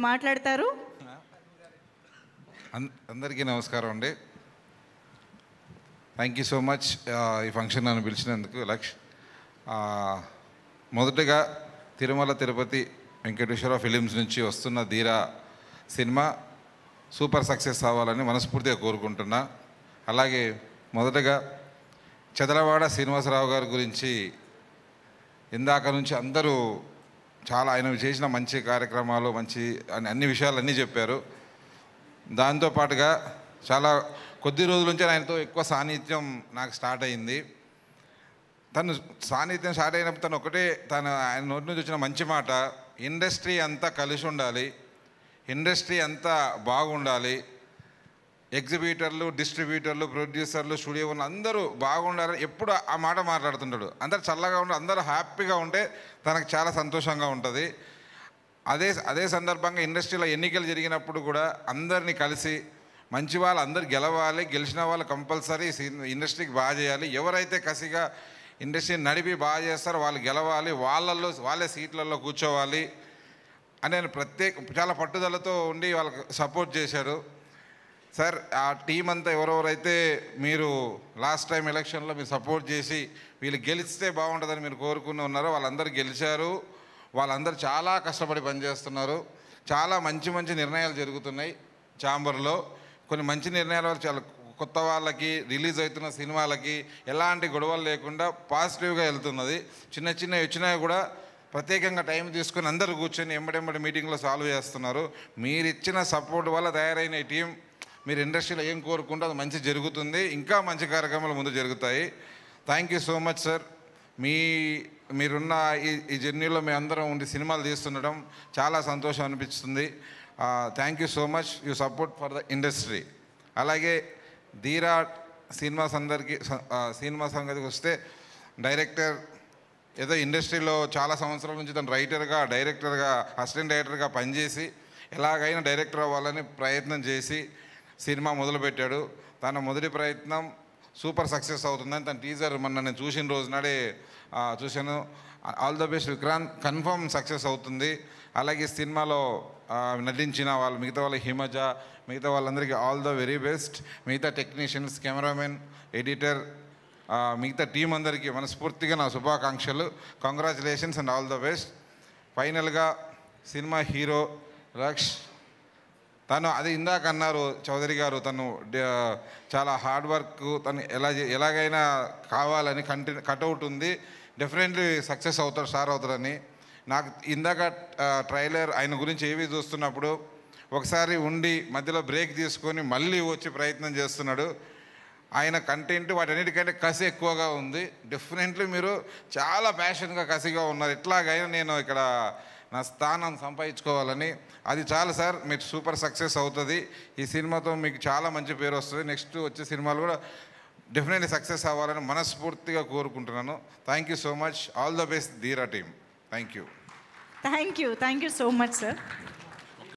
మాట్లాడతారు అన్- అందరికీ నమస్కారం అండి థ్యాంక్ యూ సో మచ్ ఈ ఫంక్షన్ నన్ను పిలిచినందుకు లక్ష్ ఆ, మొదటగా తిరుమల తిరుపతి వెంకటేశ్వర ఫిలిమ్స్ నుంచి వస్తున్న ధీరా సినిమా సూపర్ సక్సెస్ అవ్వాలని మనస్ఫూర్తిగా కోరుకుంటున్నా అలాగే మొదటగా చదలవాడ శ్రీనివాసరావు గారి గురించి ఇందాక నుంచి అందరూ చాలా ఆయన చేసిన మంచి కార్యక్రమాలు మంచి అన్ని అన్ని విషయాలు అన్నీ చెప్పారు దాంతోపాటుగా చాలా కొద్ది రోజుల నుంచి ఆయనతో ఎక్కువ సాన్నిధ్యం నాకు స్టార్ట్ అయింది తను సాన్నిధ్యం స్టార్ట్ అయినప్పుడు తను ఒకటే తను ఆయన నోటి నుంచి వచ్చిన మంచి మాట ఇండస్ట్రీ అంతా కలిసి ఉండాలి ఇండస్ట్రీ అంతా బాగుండాలి ఎగ్జిబిటర్లు డిస్ట్రిబ్యూటర్లు ప్రొడ్యూసర్లు స్టూడియో ఉన్న అందరూ బాగుండాలని ఎప్పుడు ఆ మాట మాట్లాడుతుంటాడు అందరు చల్లగా ఉండి అందరూ హ్యాపీగా ఉంటే తనకు చాలా సంతోషంగా ఉంటుంది అదే అదే సందర్భంగా ఇండస్ట్రీలో ఎన్నికలు జరిగినప్పుడు కూడా అందరినీ కలిసి మంచి వాళ్ళు అందరు గెలవాలి గెలిచిన వాళ్ళు కంపల్సరీ ఇండస్ట్రీకి బాగా చేయాలి ఎవరైతే కసిగా ఇండస్ట్రీని నడిపి బాగా చేస్తారో వాళ్ళు గెలవాలి వాళ్ళల్లో వాళ్ళే సీట్లలో కూర్చోవాలి అని ఆయన ప్రత్యేక చాలా పట్టుదలతో ఉండి వాళ్ళకి సపోర్ట్ చేశారు సార్ ఆ టీం అంతా ఎవరెవరైతే మీరు లాస్ట్ టైం ఎలక్షన్లో మీరు సపోర్ట్ చేసి వీళ్ళు గెలిస్తే బాగుంటుందని మీరు కోరుకుని ఉన్నారో వాళ్ళందరూ గెలిచారు వాళ్ళందరూ చాలా కష్టపడి పనిచేస్తున్నారు చాలా మంచి మంచి నిర్ణయాలు జరుగుతున్నాయి ఛాంబర్లో కొన్ని మంచి నిర్ణయాల వల్ల చాలా కొత్త వాళ్ళకి రిలీజ్ అవుతున్న సినిమాలకి ఎలాంటి గొడవలు లేకుండా పాజిటివ్గా వెళ్తున్నది చిన్న చిన్న వచ్చినా కూడా ప్రత్యేకంగా టైం తీసుకొని అందరూ కూర్చొని ఎంబడెంబడి మీటింగ్లో సాల్వ్ చేస్తున్నారు మీరు ఇచ్చిన సపోర్ట్ వల్ల తయారైన ఈ టీం మీరు ఇండస్ట్రీలో ఏం కోరుకుంటే అది మంచి జరుగుతుంది ఇంకా మంచి కార్యక్రమాలు ముందు జరుగుతాయి thank you so much sir మీ మీరున్న ఈ ఈ జర్నీలో మేము అందరం ఉండి సినిమాలు తీస్తుండడం చాలా సంతోషం అనిపిస్తుంది thank you so much you support for the industry అలాగే ధీరా సినిమాస్ అందరికీ స- ఆ, సినిమా సంగతికి వస్తే డైరెక్టర్ ఏదో ఇండస్ట్రీలో చాలా సంవత్సరాల నుంచి తను రైటర్గా డైరెక్టర్గా అసిస్టెంట్ డైరెక్టర్గా పనిచేసి ఎలాగైనా డైరెక్టర్ అవ్వాలని ప్రయత్నం చేసి సినిమా మొదలుపెట్టాడు తన మొదటి ప్రయత్నం సూపర్ సక్సెస్ అవుతుందని తన టీజర్ మొన్న నేను చూసిన రోజు నాడే ఆ, చూశాను all the best Vikrant confirm success అవుతుంది అలాగే సినిమాలో ఆ, నటించిన వాళ్ళు మిగతా వాళ్ళ హిమజ మిగతా వాళ్ళందరికీ ఆల్ ద వెరీ బెస్ట్ మిగతా టెక్నీషియన్స్ కెమెరామెన్ ఎడిటర్ ఆ, మిగతా టీం అందరికీ మనస్ఫూర్తిగా నా శుభాకాంక్షలు congratulations and all the best ఫైనల్గా సినిమా హీరో రక్ష్ తను అది ఇందాక అన్నారు చౌదరి గారు తను డ- చాలా హార్డ్ వర్క్ తను ఎలా చే- ఎలాగైనా కావాలని కంటి కట్అవుట్ ఉంది డెఫినెట్లీ సక్సెస్ అవుతాడు స్టార్ అవుతాడని నాకు ఇందాక ట్రైలర్ ఆయన గురించి ఏవి చూస్తున్నప్పుడు ఒకసారి ఉండి మధ్యలో బ్రేక్ తీసుకొని మళ్ళీ వచ్చి ప్రయత్నం చేస్తున్నాడు ఆయన కంటెంట్ వాటన్నిటికంటే కసి ఎక్కువగా ఉంది డెఫినెట్లీ మీరు చాలా ప్యాషన్గా కసిగా ఉన్నారు ఎట్లాగైనా నేను ఇక్కడ నా స్థానం సంపాదించుకోవాలని అది చాలు సార్ మీరు సూపర్ సక్సెస్ అవుతుంది ఈ సినిమాతో మీకు చాలా మంచి పేరు వస్తుంది నెక్స్ట్ వచ్చే సినిమాలు కూడా డెఫినెట్లీ సక్సెస్ అవ్వాలని మనస్ఫూర్తిగా కోరుకుంటున్నాను thank you so much all the best Dheera team thank you thank you thank you so much sir